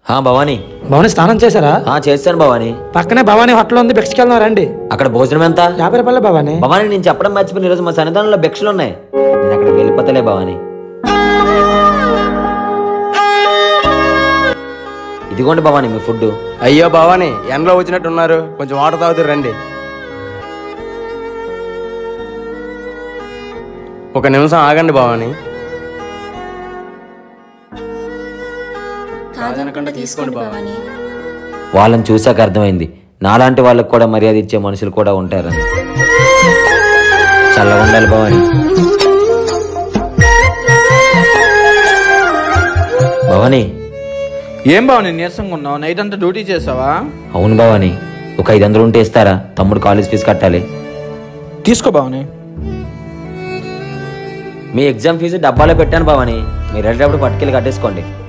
హా భవానీ భవాని స్నానం చేశారా ఆ చేస్తాను భవానీ పక్కనే భవానీ హోటల్ ఉంది భిక్షకి వెళ్దాం రండి అక్కడ భోజనం ఎంత యాభై రూపాయలు భవాని భవానీ నేను చెప్పడం మర్చిపోయిన ఈరోజు మా సన్నిధానంలో భిక్షలు ఉన్నాయి నేను అక్కడికి వెళ్ళిపోతలే భవానీ ఇదిగోండి భవానీ మీ ఫుడ్ అయ్యో భవాని ఎండలో వచ్చినట్టు ఉన్నారు కొంచెం వాటర్ తాగుతారు రండి ఒక నిమిషం ఆగండి భవాని కాదనకుండా తీసుకోండి భవాని వాళ్ళని చూసాక అర్థమైంది నాలాంటి వాళ్ళకి కూడా మర్యాద ఇచ్చే మనుషులు కూడా ఉంటారని చల్లగా ఉండాలి భవానీ భవానీ ఏం బావ నేను నీరసంగా ఉన్నావు నైట్ అంతా డ్యూటీ చేసావా అవును భవానీ ఒక ఐదు వందలు ఉంటే ఇస్తారా తమ్ముడు కాలేజ్ ఫీజు కట్టాలి తీసుకో బావని మీ ఎగ్జామ్ ఫీజు డబ్బాలో పెట్టాను భవానీ మీరు వెళ్ళేటప్పుడు పట్టుకెళ్ళి కట్టేసుకోండి